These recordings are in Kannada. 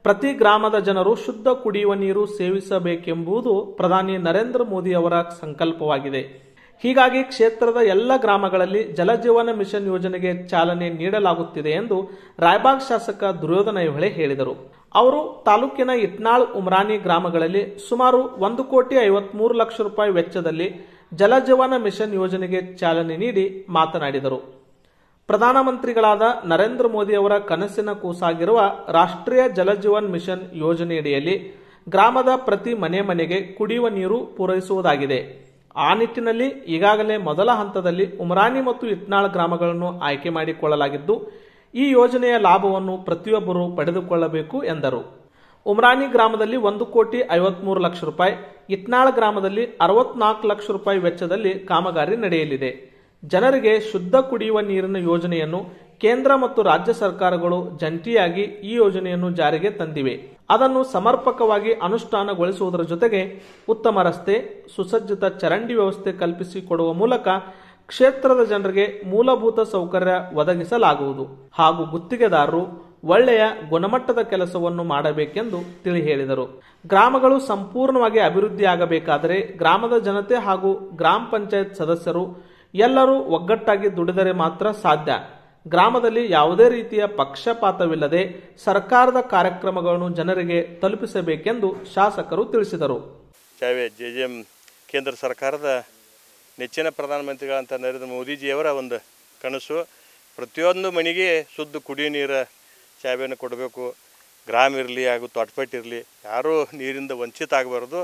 ಪ್ರತಿ ಗ್ರಾಮದ ಜನರು ಶುದ್ಧ ಕುಡಿಯುವ ನೀರು ಸೇವಿಸಬೇಕೆಂಬುದು ಪ್ರಧಾನಿ ನರೇಂದ್ರ ಮೋದಿ ಅವರ ಸಂಕಲ್ಪವಾಗಿದೆ ಹೀಗಾಗಿ ಕ್ಷೇತ್ರದ ಎಲ್ಲ ಗ್ರಾಮಗಳಲ್ಲಿ ಜಲಜೀವನ ಮಿಷನ್ ಯೋಜನೆಗೆ ಚಾಲನೆ ನೀಡಲಾಗುತ್ತಿದೆ ಎಂದು ರಾಯಬಾಗ್ ಶಾಸಕ ದುರ್ಯೋಧನ ಐಹೊಳೆ ಹೇಳಿದರು ಅವರು ತಾಲೂಕಿನ ಇಟ್ನಾಳ್ ಉಮ್ರಾನಿ ಗ್ರಾಮಗಳಲ್ಲಿ ಸುಮಾರು ಒಂದು ಕೋಟಿ ಐವತ್ಮೂರು ಲಕ್ಷ ರೂಪಾಯಿ ವೆಚ್ಚದಲ್ಲಿ ಜಲಜೀವನ ಮಿಷನ್ ಯೋಜನೆಗೆ ಚಾಲನೆ ನೀಡಿ ಮಾತನಾಡಿದರು ಪ್ರಧಾನಮಂತ್ರಿಗಳಾದ ನರೇಂದ್ರ ಮೋದಿ ಅವರ ಕನಸಿನ ಕೂಸಾಗಿರುವ ರಾಷ್ಟ್ರೀಯ ಜಲಜೀವನ್ ಮಿಷನ್ ಯೋಜನೆಯಡಿಯಲ್ಲಿ ಗ್ರಾಮದ ಪ್ರತಿ ಮನೆ ಮನೆಗೆ ಕುಡಿಯುವ ನೀರು ಪೂರೈಸುವುದಾಗಿದೆ ಆ ನಿಟ್ಟಿನಲ್ಲಿ ಈಗಾಗಲೇ ಮೊದಲ ಹಂತದಲ್ಲಿ ಉಮರಾನಿ ಮತ್ತು ಇಟ್ನಾಳ್ ಗ್ರಾಮಗಳನ್ನು ಆಯ್ಕೆ ಮಾಡಿಕೊಳ್ಳಲಾಗಿದ್ದು ಈ ಯೋಜನೆಯ ಲಾಭವನ್ನು ಪ್ರತಿಯೊಬ್ಬರು ಪಡೆದುಕೊಳ್ಳಬೇಕು ಎಂದರು ಉಮ್ರಾನಿ ಗ್ರಾಮದಲ್ಲಿ ಒಂದು ಕೋಟಿ ಐವತ್ಮೂರು ಲಕ್ಷ ರೂಪಾಯಿ ಇಟ್ನಾಳ್ ಗ್ರಾಮದಲ್ಲಿ ಅರವತ್ನಾಲ್ಕು ಲಕ್ಷ ರೂಪಾಯಿ ವೆಚ್ಚದಲ್ಲಿ ಕಾಮಗಾರಿ ನಡೆಯಲಿದೆ ಜನರಿಗೆ ಶುದ್ಧ ಕುಡಿಯುವ ನೀರಿನ ಯೋಜನೆಯನ್ನು ಕೇಂದ್ರ ಮತ್ತು ರಾಜ್ಯ ಸರ್ಕಾರಗಳು ಜಂಟಿಯಾಗಿ ಈ ಯೋಜನೆಯನ್ನು ಜಾರಿಗೆ ತಂದಿವೆ ಅದನ್ನು ಸಮರ್ಪಕವಾಗಿ ಅನುಷ್ಠಾನಗೊಳಿಸುವುದರ ಜೊತೆಗೆ ಉತ್ತಮ ರಸ್ತೆ ಸುಸಜ್ಜಿತ ಚರಂಡಿ ವ್ಯವಸ್ಥೆ ಕಲ್ಪಿಸಿಕೊಡುವ ಮೂಲಕ ಕ್ಷೇತ್ರದ ಜನರಿಗೆ ಮೂಲಭೂತ ಸೌಕರ್ಯ ಒದಗಿಸಲಾಗುವುದು ಹಾಗೂ ಗುತ್ತಿಗೆದಾರರು ಒಳ್ಳೆಯ ಗುಣಮಟ್ಟದ ಕೆಲಸವನ್ನು ಮಾಡಬೇಕೆಂದು ತಿಳಿ ಹೇಳಿದರು ಗ್ರಾಮಗಳು ಸಂಪೂರ್ಣವಾಗಿ ಅಭಿವೃದ್ಧಿಯಾಗಬೇಕಾದರೆ ಗ್ರಾಮದ ಜನತೆ ಹಾಗೂ ಗ್ರಾಮ ಪಂಚಾಯತ್ ಸದಸ್ಯರು ಎಲ್ಲರೂ ಒಗ್ಗಟ್ಟಾಗಿ ದುಡಿದರೆ ಮಾತ್ರ ಸಾಧ್ಯ ಗ್ರಾಮದಲ್ಲಿ ಯಾವುದೇ ರೀತಿಯ ಪಕ್ಷಪಾತವಿಲ್ಲದೆ ಸರ್ಕಾರದ ಕಾರ್ಯಕ್ರಮಗಳನ್ನು ಜನರಿಗೆ ತಲುಪಿಸಬೇಕೆಂದು ಶಾಸಕರು ತಿಳಿಸಿದರು ಚಾವೆ ಜೆ ಜೆ ಎಮ್ ಕೇಂದ್ರ ಸರ್ಕಾರದ ನೆಚ್ಚಿನ ಪ್ರಧಾನಮಂತ್ರಿಗಳಂತ ನರೇಂದ್ರ ಮೋದಿಜಿಯವರ ಒಂದು ಕನಸು ಪ್ರತಿಯೊಂದು ಮನೆಗೆ ಶುದ್ಧ ಕುಡಿಯೋ ನೀರು ಚಾವೆಯನ್ನು ಕೊಡಬೇಕು ಗ್ರಾಮ ಇರಲಿ ಹಾಗೂ ತೊಟ್ಪಟ್ಟು ಇರಲಿ ಯಾರೂ ನೀರಿಂದ ವಂಚಿತ ಆಗಬಾರ್ದು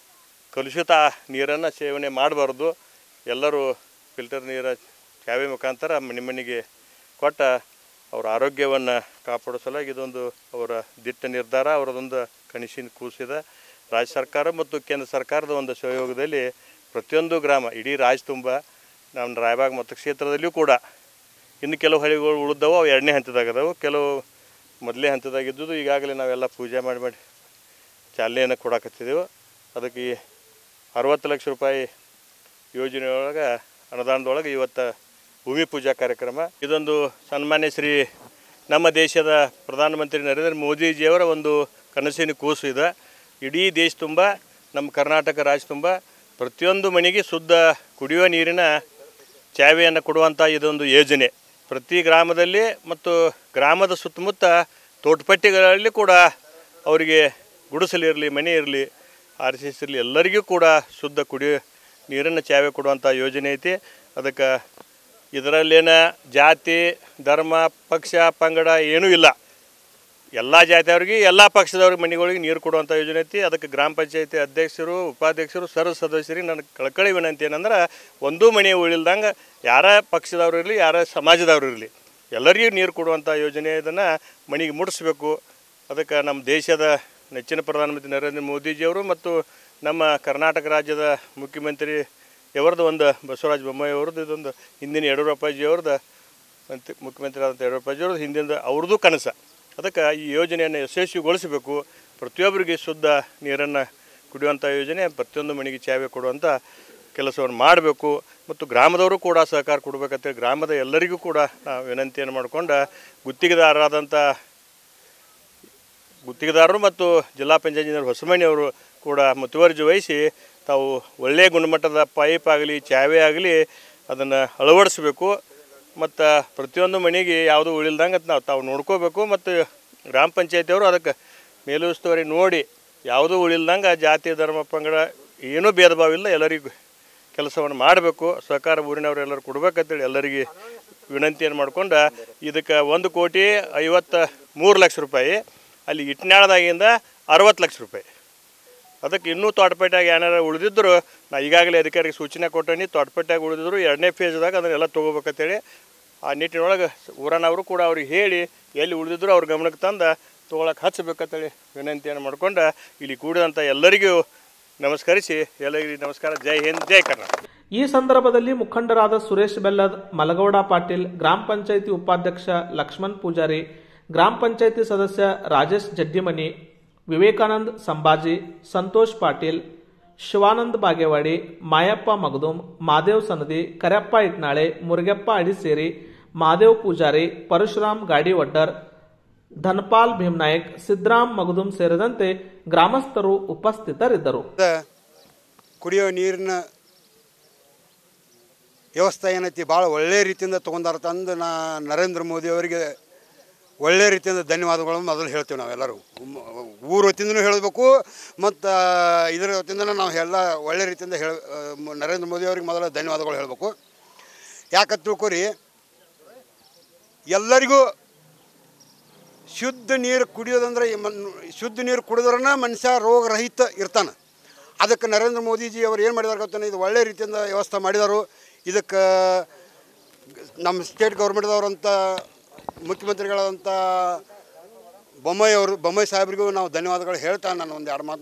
ಕಲುಷಿತ ನೀರನ್ನು ಸೇವನೆ ಮಾಡಬಾರ್ದು ಎಲ್ಲರೂ ಫಿಲ್ಟರ್ ನೀರು ಚಾವೆ ಮುಖಾಂತರ ಮನೆ ಮನೆಗೆ ಕೊಟ್ಟ ಅವರ ಆರೋಗ್ಯವನ್ನು ಕಾಪಾಡೋ ಸಲುವಾಗಿ ಇದೊಂದು ಅವರ ದಿಟ್ಟ ನಿರ್ಧಾರ ಅವರದೊಂದು ಕನಸಿನ ಕೂಸಿದೆ ರಾಜ್ಯ ಸರ್ಕಾರ ಮತ್ತು ಕೇಂದ್ರ ಸರ್ಕಾರದ ಒಂದು ಸಹಯೋಗದಲ್ಲಿ ಪ್ರತಿಯೊಂದು ಗ್ರಾಮ ಇಡೀ ರಾಜ್ಯ ತುಂಬ ನಮ್ಮ ರಾಯಬಾಗ್ ಮತ್ತು ಕ್ಷೇತ್ರದಲ್ಲಿಯೂ ಕೂಡ ಇನ್ನು ಕೆಲವು ಹಳ್ಳಿಗಳು ಉಳಿದವು ಅವು ಎರಡನೇ ಹಂತದಾಗ ಅದಾವು ಕೆಲವು ಮೊದಲೇ ಹಂತದಾಗಿದ್ದು ಈಗಾಗಲೇ ನಾವೆಲ್ಲ ಪೂಜೆ ಮಾಡಿ ಮಾಡಿ ಚಾಲನೆಯನ್ನು ಕೊಡಕತ್ತಿದ್ದೆವು ಅದಕ್ಕೆ ಈ ಅರವತ್ತು ಲಕ್ಷ ರೂಪಾಯಿ ಯೋಜನೆಯೊಳಗೆ ಅನುದಾನದೊಳಗೆ ಇವತ್ತು ಭೂಮಿ ಪೂಜಾ ಕಾರ್ಯಕ್ರಮ ಇದೊಂದು ಸನ್ಮಾನ್ಯ ಶ್ರೀ ನಮ್ಮ ದೇಶದ ಪ್ರಧಾನಮಂತ್ರಿ ನರೇಂದ್ರ ಮೋದಿಜಿಯವರ ಒಂದು ಕನಸಿನ ಕೂಸು ಇದೆ ಇಡೀ ದೇಶ ತುಂಬ ನಮ್ಮ ಕರ್ನಾಟಕ ರಾಜ್ಯ ತುಂಬ ಪ್ರತಿಯೊಂದು ಮನೆಗೆ ಶುದ್ಧ ಕುಡಿಯುವ ನೀರಿನ ಚಾವೆಯನ್ನು ಕೊಡುವಂಥ ಇದೊಂದು ಯೋಜನೆ ಪ್ರತಿ ಗ್ರಾಮದಲ್ಲಿ ಮತ್ತು ಗ್ರಾಮದ ಸುತ್ತಮುತ್ತ ತೋಟಪಟ್ಟಿಗಳಲ್ಲಿ ಕೂಡ ಅವರಿಗೆ ಗುಡಿಸಲಿರಲಿ ಮನೆ ಇರಲಿ ಆರ್ ಸಿ ಎಸ್ ಇರಲಿ ಎಲ್ಲರಿಗೂ ಕೂಡ ಶುದ್ಧ ಕುಡಿಯೋ ನೀರನ್ನು ಚಾವೆ ಕೊಡುವಂಥ ಯೋಜನೆ ಐತಿ ಅದಕ್ಕೆ ಇದರಲ್ಲೇನ ಜಾತಿ ಧರ್ಮ ಪಕ್ಷ ಪಂಗಡ ಏನೂ ಇಲ್ಲ ಎಲ್ಲ ಜಾತಿಯವ್ರಿಗೆ ಎಲ್ಲ ಪಕ್ಷದವ್ರಿಗೆ ಮನೆಗಳಿಗೆ ನೀರು ಕೊಡುವಂಥ ಯೋಜನೆ ಐತಿ ಅದಕ್ಕೆ ಗ್ರಾಮ ಪಂಚಾಯತಿ ಅಧ್ಯಕ್ಷರು ಉಪಾಧ್ಯಕ್ಷರು ಸರ್ವ ಸದಸ್ಯರಿಗೆ ನನ್ನ ಕಳಕಳಿ ವಿನಂತಿ ಏನಂದ್ರೆ ಒಂದೂ ಮನೆ ಉಳಿಲ್ದಂಗೆ ಯಾರ ಪಕ್ಷದವ್ರು ಇರಲಿ ಯಾರ ಸಮಾಜದವ್ರು ಇರಲಿ ಎಲ್ಲರಿಗೂ ನೀರು ಕೊಡುವಂಥ ಯೋಜನೆ ಇದನ್ನು ಮನೆಗೆ ಮುಟ್ಟಿಸ್ಬೇಕು ಅದಕ್ಕೆ ನಮ್ಮ ದೇಶದ ನೆಚ್ಚಿನ ಪ್ರಧಾನಮಂತ್ರಿ ನರೇಂದ್ರ ಮೋದಿಜಿಯವರು ಮತ್ತು ನಮ್ಮ ಕರ್ನಾಟಕ ರಾಜ್ಯದ ಮುಖ್ಯಮಂತ್ರಿ ಇವರದ್ದು ಒಂದು ಬಸವರಾಜ ಬೊಮ್ಮಾಯಿ ಅವ್ರದ್ದು ಇದೊಂದು ಹಿಂದಿನ ಯಡಿಯೂರಪ್ಪಾಜಿಯವ್ರದ್ದು ಮಂತ್ರಿ ಮುಖ್ಯಮಂತ್ರಿ ಆದಂಥ ಯಡಿಯೂರಪ್ಪಾಜಿಯವ್ರದ್ದು ಹಿಂದಿನ ಅವ್ರದ್ದು ಕನಸು ಅದಕ್ಕೆ ಈ ಯೋಜನೆಯನ್ನು ಯಶಸ್ವಿಗೊಳಿಸಬೇಕು ಪ್ರತಿಯೊಬ್ಬರಿಗೆ ಶುದ್ಧ ನೀರನ್ನು ಕುಡಿಯುವಂಥ ಯೋಜನೆ ಪ್ರತಿಯೊಂದು ಮನೆಗೆ ಚಾವೆ ಕೊಡುವಂಥ ಕೆಲಸವನ್ನು ಮಾಡಬೇಕು ಮತ್ತು ಗ್ರಾಮದವರು ಕೂಡ ಸಹಕಾರ ಕೊಡಬೇಕಂತೇಳಿ ಗ್ರಾಮದ ಎಲ್ಲರಿಗೂ ಕೂಡ ನಾವು ವಿನಂತಿಯನ್ನು ಮಾಡಿಕೊಂಡು ಗುತ್ತಿಗೆದಾರರಾದಂಥ ಗುತ್ತಿಗೆದಾರರು ಮತ್ತು ಜಿಲ್ಲಾ ಪಂಚಾಯತ್ ಇಂಜಿನಿಯರ್ ಹೊಸಮನಿ ಅವರು ಕೂಡ ಮುತುವರ್ಜಿ ವಹಿಸಿ ತಾವು ಒಳ್ಳೆಯ ಗುಣಮಟ್ಟದ ಪೈಪ್ ಆಗಲಿ ಚಾವೆ ಆಗಲಿ ಅದನ್ನು ಅಳವಡಿಸ್ಬೇಕು ಮತ್ತು ಪ್ರತಿಯೊಂದು ಮನೆಗೆ ಯಾವುದು ಉಳಿಲ್ದಂಗೆ ನಾವು ತಾವು ನೋಡ್ಕೋಬೇಕು ಮತ್ತು ಗ್ರಾಮ ಪಂಚಾಯತಿಯವರು ಅದಕ್ಕೆ ಮೇಲುಸ್ತುವರಿ ನೋಡಿ ಯಾವುದೂ ಉಳಿಲ್ದಂಗೆ ಜಾತಿ ಧರ್ಮ ಪಂಗಡ ಏನೂ ಭೇದ ಭಾವ ಇಲ್ಲ ಎಲ್ಲರಿಗೂ ಕೆಲಸವನ್ನು ಮಾಡಬೇಕು ಸಹಕಾರ ಊರಿನವ್ರು ಎಲ್ಲರೂ ಕೊಡ್ಬೇಕಂತೇಳಿ ಎಲ್ಲರಿಗೆ ವಿನಂತಿಯನ್ನು ಮಾಡ್ಕೊಂಡು ಇದಕ್ಕೆ ಒಂದು ಕೋಟಿ ಐವತ್ತ ಮೂರು ಲಕ್ಷ ರೂಪಾಯಿ ಅಲ್ಲಿ ಇಟ್ನಾಳದಾಗಿಂದ ಅರವತ್ತು ಲಕ್ಷ ರೂಪಾಯಿ ಅದಕ್ಕೆ ಇನ್ನೂ ತೋಟಪೇಟೆಯಾಗ ಏನಾರು ಉಳಿದಿದ್ರು ನಾ ಈಗಾಗಲೇ ಅಧಿಕಾರಿಗೆ ಸೂಚನೆ ಕೊಟ್ಟೇನಿ ತೋಟಪೇಟೆಯಾಗ ಉಳಿದಿದ್ರು ಎರಡನೇ ಫೇಜ್ದಾಗ ಅದನ್ನೆಲ್ಲ ತೊಗೋಬೇಕಂತೇಳಿ ಆ ನಿಟ್ಟಿನೊಳಗೆ ಊರನವರು ಕೂಡ ಅವ್ರಿಗೆ ಹೇಳಿ ಎಲ್ಲಿ ಉಳಿದಿದ್ರು ಅವ್ರ ಗಮನಕ್ಕೆ ತಂದು ತೊಗೊಳಕ್ಕೆ ಹಚ್ಚಬೇಕಂತೇಳಿ ವಿನಂತಿಯನ್ನು ಮಾಡ್ಕೊಂಡು ಇಲ್ಲಿ ಕೂಡಿದಂಥ ಎಲ್ಲರಿಗೂ ನಮಸ್ಕರಿಸಿ ಎಲ್ಲರಿಗೂ ನಮಸ್ಕಾರ ಜೈ ಹಿಂದ್ ಜೈ ಕರ್ನಾಟಕ ಈ ಸಂದರ್ಭದಲ್ಲಿ ಮುಖಂಡರಾದ ಸುರೇಶ್ ಬೆಲ್ಲದ್ ಮಲಗೌಡ ಪಾಟೀಲ್ ಗ್ರಾಮ ಪಂಚಾಯಿತಿ ಉಪಾಧ್ಯಕ್ಷ ಲಕ್ಷ್ಮಣ್ ಪೂಜಾರಿ ಗ್ರಾಮ ಪಂಚಾಯಿತಿ ಸದಸ್ಯ ರಾಜೇಶ್ ಜಡ್ಡಿಮನಿ ವಿವೇಕಾನಂದ್ ಸಂಭಾಜಿ ಸಂತೋಷ್ ಪಾಟೀಲ್ ಶಿವಾನಂದ್ ಬಾಗೇವಾಡಿ ಮಾಯಪ್ಪ ಮಗದುಮ್ ಮಾದೇವ್ ಸನದಿ ಕರೆಪ್ಪ ಇಟ್ನಾಳೆ ಮುರುಗಪ್ಪ ಅಡಿಸೇರಿ ಮಾದೇವ್ ಪೂಜಾರಿ ಪರಶುರಾಮ್ ಗಾಡಿವಡ್ಡರ್ ಧನ್ಪಾಲ್ ಭೀಮ್ನಾಯಕ್ ಸಿದ್ದರಾಮ್ ಮಗದುಂ ಸೇರಿದಂತೆ ಗ್ರಾಮಸ್ಥರು ಉಪಸ್ಥಿತರಿದ್ದರು ಕುಡಿಯೋ ನೀರಿನ ವ್ಯವಸ್ಥೆ ಏನೈತಿ ಭಾಳ ಒಳ್ಳೆ ರೀತಿಯಿಂದ ತೊಗೊಂಡಾರ ತಂದು ನಾ ನರೇಂದ್ರ ಮೋದಿ ಅವರಿಗೆ ಒಳ್ಳೆ ರೀತಿಯಿಂದ ಧನ್ಯವಾದಗಳನ್ನು ಮೊದಲು ಹೇಳ್ತೀವಿ ನಾವೆಲ್ಲರೂ ಮ್- ಊರ ಹೊತ್ತಿಂದನೂ ಹೇಳಬೇಕು ಮತ್ತು ಇದರ ಹೊತ್ತಿಂದನೂ ನಾವು ಎಲ್ಲ ಒಳ್ಳೆ ರೀತಿಯಿಂದ ಹೇಳ ಮ- ನರೇಂದ್ರ ಮೋದಿ ಅವರಿಗೆ ಮೊದಲು ಧನ್ಯವಾದಗಳು ಹೇಳಬೇಕು ಯಾಕಂತ ತಿಳ್ಕೊರಿ ಎಲ್ಲರಿಗೂ ಶುದ್ಧ ನೀರು ಕುಡಿಯೋದಂದ್ರೆ ಈ ಮನ್ ಶುದ್ಧ ನೀರು ಕುಡಿದ್ರನ ಮನುಷ್ಯ ರೋಗರಹಿತ ಇರ್ತಾನೆ ಅದಕ್ಕೆ ನರೇಂದ್ರ ಮೋದಿಜಿ ಅವರು ಏನು ಮಾಡಿದಾರೆ ಗೊತ್ತಾನೆ ಇದು ಒಳ್ಳೆ ರೀತಿಯಿಂದ ವ್ಯವಸ್ಥೆ ಮಾಡಿದರು ಇದಕ್ಕೆ ನಮ್ಮ ಸ್ಟೇಟ್ ಗೌರ್ಮೆಂಟ್ದವ್ರಂಥ ಮುಖ್ಯಮಂತ್ರಿಗಳಾದಂಥ ಬೊಮ್ಮಾಯಿ ಅವರು ಬೊಮ್ಮಾಯಿ ಸಾಹೇಬ್ರಿಗೂ ನಾವು ಧನ್ಯವಾದಗಳು ಹೇಳ್ತಾ ನಾನು ಒಂದು ಎರಡು ಮಾತು